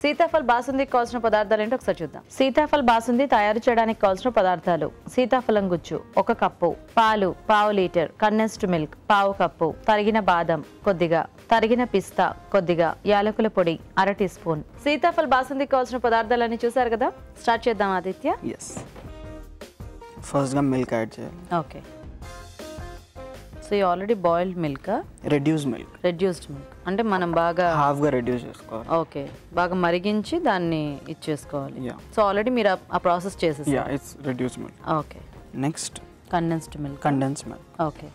సీతాఫల్ బాసుంది కావాల్సిన పదార్థాలు ఏంటో ఒకసారి చూద్దాం సీతాఫల్ బాసుంది తయారు చేయడానికి కావాల్సిన పదార్థాలు సీతాఫలం గుజ్జు ఒక కప్పు పాలు పావు లీటర్ కండెన్స్డ్ మిల్క్ పావు కప్పు తరిగిన బాదం కొద్దిగా తరిగిన పిస్తా కొద్దిగా యాలకుల పొడి అర టీ స్పూన్ సీతాఫల్ బాసుంది కావాల్సిన పదార్థాలన్నీ చూసారు కదా స్టార్ట్ చేద్దాం ఆదిత్య ఎస్ ఫస్ట్గా మిల్క్ యాడ్ చేయాలి ఓకే సో ఈ already boiled milk reduce milk reduced milk అంటే మనం బాగా హాఫ్గా రెడ్యూస్ చేసుకోవాలి ఓకే బాగా మరిగించి దాన్ని ఇచ్చేసుకోవాలి యా సో ఆల్రెడీ మీరు ఆ- ఆ ప్రాసెస్ చేసేసి yeah it's reduce milk okay next condensed milk condense milk okay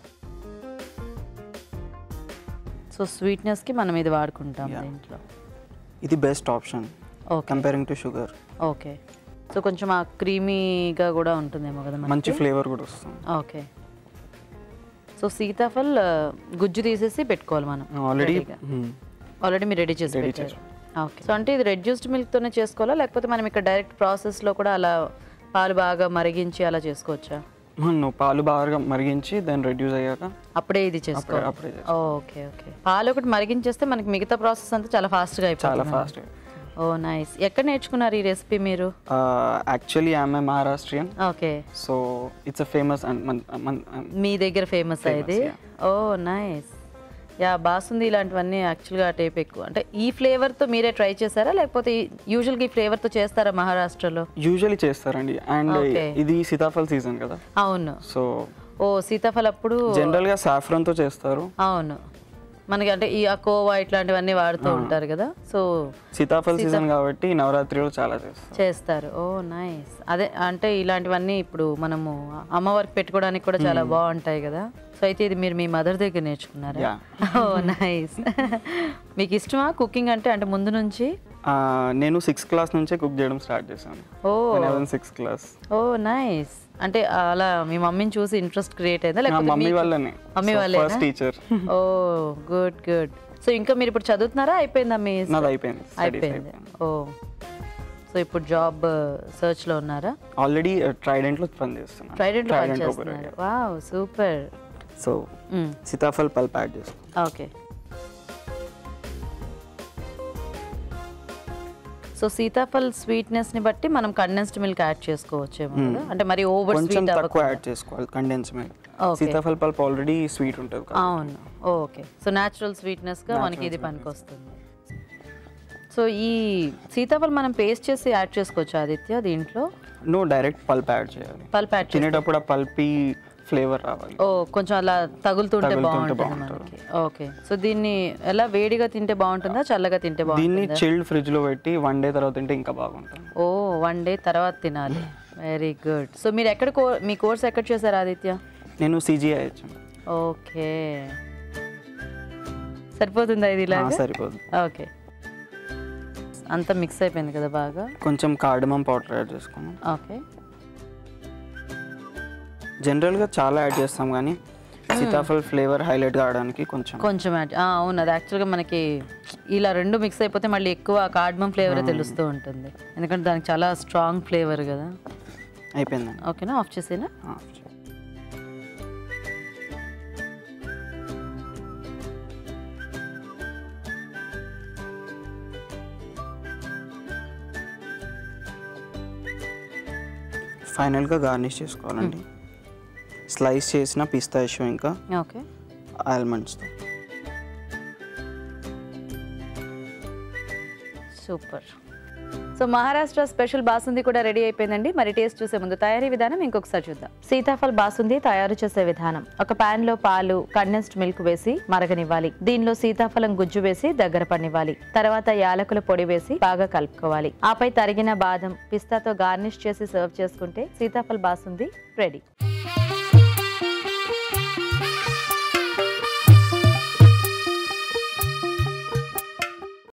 so స్వీట్నెస్కి మనం ఇది వాడుకుంటాం Yeah. దీంట్లో ఇది best option okay comparing to sugar okay so కొంచెం ఆ క్రీమీగా కూడా ఉంటుందేమో కదా మనకి? మంచి ఫ్లేవర్ కూడా వస్తుంది ఓకే సో సీతాఫల్ ఆ, గుజ్జు తీసేసి పెట్టుకోవాలి మనం ఆల్రెడీ ఆల్రెడీ మీరు రెడీ చేసి Ready పెట్టారు ఓకే సో అంటే ఇది రెడ్యూస్డ్ మిల్క్తోనే చేసుకోవాలా లేకపోతే మనం ఇక్కడ డైరెక్ట్ ప్రాసెస్లో కూడా అలా పాలు బాగా మరిగించి అలా చేసుకోవచ్చా నువ్వు పాలు బాగా మరిగించి దాన్ని రెడ్యూస్ అయ్యాక అప్పుడే ఇది అప్పుడే చేసుకోవాలి అప్పుడే చేస్తాం. ఓకే ఓకే పాలు ఒకటి మరిగించేస్తే మనకి మిగతా ప్రాసెస్ అంతా చాలా ఫాస్ట్గా చాలా అయిపోతుంది ఫాస్ట్ ఓ నైస్ ఎక్కడ నేర్చుకున్నారు ఈ రెసిపీ మీరు యాక్చువల్లీ ఆమె Maharashtrian okay so it's a famous మీ దగ్గర ఫేమస్ ఇది yeah. Oh nice yeah basundi ఇలాంటివన్నీ యాక్చువల్గా టైప్ ఎక్కువ అంటే ఈ ఫ్లేవర్తో మీరే ట్రై చేశారా లేకపోతే యూజువల్గా ఈ ఫ్లేవర్తో చేస్తారా మహారాష్ట్రలో యూజువలీ చేస్తారండి అండ్ Okay. ఇది సీతాఫల్ సీజన్ కదా అవును సో ఓ సీతాఫల్ అప్పుడు జనరల్గా సాఫ్రన్తో చేస్తారు అవును మనకి అంటే ఈ అకోవా ఇట్లాంటివన్నీ వాడుతూ ఉంటారు కదా సో సీతాఫల్ సీజన్ కాబట్టి నవరాత్రిలో చాలా చేస్తారు చేస్తారు ఓ నైస్ అదే అంటే ఇలాంటివన్నీ ఇప్పుడు మనము అమ్మవారికి పెట్టుకోవడానికి కూడా చాలా బాగుంటాయి కదా సో అయితే ఇది మీరు మీ మదర్ దగ్గర నేర్చుకున్నారా Yeah. ఓ నైస్ మీకు ఇష్టమా కుకింగ్ అంటే అంటే ముందు నుంచి ఆ, నేను సిక్స్త్ క్లాస్ నుంచే కుక్ చేయడం స్టార్ట్ చేశాను oh sixth class oh nice అంటే అలా మీ మమ్మీని చూసి ఇంట్రెస్ట్ క్రియేట్ అయిందా నా లేకపోతే మమ్మీ మీకు- వాళ్ళనే మమ్మీ వాళ్ళేనా? First teacher oh good good so ఇంకా మీరు ఇప్పుడు చదువుతున్నారా అయిపోయిందా మీ నాది అయిపోయింది studies అయిపోయింది ఓ సో ఇప్పుడు జాబ్ సర్చ్ లో ఉన్నారా ఆల్రెడీ ట్రైడెంట్లో పని చేస్తున్నాను ట్రైడెంట్ Trident పనిచేస్తున్నారు వావ్ సూపర్ సో సీతాఫల్ పల్ప్ యాడ్ చేస్తాను ఓకే సో సీతాఫల్ స్వీట్నెస్ ని బట్టి మనం కండెన్స్డ్ మిల్క్ యాడ్ చేసుకోవచ్చేమో కదా అంటే మరి ఓవర్ కొంచెం స్వీట్ తక్కువ యాడ్ చేసుకోవాలి కండెన్స్ మిల్క్ Okay. సీతాఫల్ పల్ప్ ఆల్రెడీ స్వీట్ ఉంటుంది కదా అవును ఓకే సో న్యాచురల్ స్వీట్నెస్ గా మనకి ఇది పనికొస్తుంది సో ఈ సీతాఫల్ మనం పేస్ట్ చేసి యాడ్ చేసుకోవచ్చు ఆదిత్య దీంట్లో నువ్వు డైరెక్ట్ పల్ప్ యాడ్ చేయాలి పల్ప్ యాడ్ చేసి తినేటప్పుడు ఆ పల్పీ ఫ్లేవర్ రావాలి ఓ కొంచెం అలా తగులుతుంటే తగులుతుంటే బాగుంటుంది బాగుంటుంది. మనకి ఓకే సో దీన్ని ఎలా వేడిగా తింటే బాగుంటుందా చల్లగా తింటే దీన్ని బాగుంటుందా చిల్డ్ ఫ్రిడ్జ్ లో పెట్టి వన్ డే తర్వాత తింటే ఇంకా బాగుంటుంది ఓ వన్ డే తర్వాత తినాలి వెరీ గుడ్ సో మీరు ఎక్కడ కో మీ కోర్స్ ఎక్కడ చేశారు ఆదిత్య నేను సిజిఐ ఇచ్చాను ఓకే సరిపోతుందా ఇది ఆ, ఇలాగా సరిపోదు ఓకే అంతా మిక్స్ అయిపోయింది కదా బాగా కొంచెం కార్డమం పౌడర్ యాడ్ చేసుకున్నాం ఓకే జనరల్గా చాలా యాడ్ చేస్తాం కానీ సీతాఫల్ ఫ్లేవర్ హైలైట్ కావడానికి కొంచెం కొంచెం యాడ్ ఆ, అవును అది యాక్చువల్గా మనకి ఇలా రెండు మిక్స్ అయిపోతే మళ్ళీ ఎక్కువ కార్డ్మమ్ ఫ్లేవరే తెలుస్తూ ఉంటుంది ఎందుకంటే దానికి చాలా స్ట్రాంగ్ ఫ్లేవర్ కదా అయిపోయిందండి ఓకేనా ఆఫ్ చేసేనా ఆ, ఫైనల్గా గార్నిష్ చేసుకోవాలండి స్లైస్ చేసిన పిస్తా ఇష్యూ ఇంకా ఓకే ఆల్మండ్స్తో super so Maharashtra special basundi కూడా రెడీ అయిపోయిందండి మరి టేస్ట్ చూసే ముందు తయారీ విధానం ఇంకొకసారి చూద్దాం సీతాఫల్ బాసుంది తయారు చేసే విధానం ఒక పాన్ లో పాలు కండెన్స్డ్ మిల్క్ వేసి మరగనివ్వాలి దీనిలో సీతాఫలం గుజ్జు వేసి దగ్గర పనివ్వాలి తర్వాత యాలకుల పొడి వేసి బాగా కలుపుకోవాలి ఆపై తరిగిన బాదం పిస్తాతో గార్నిష్ చేసి సర్వ్ చేసుకుంటే సీతాఫల్ బాసుంది రెడీ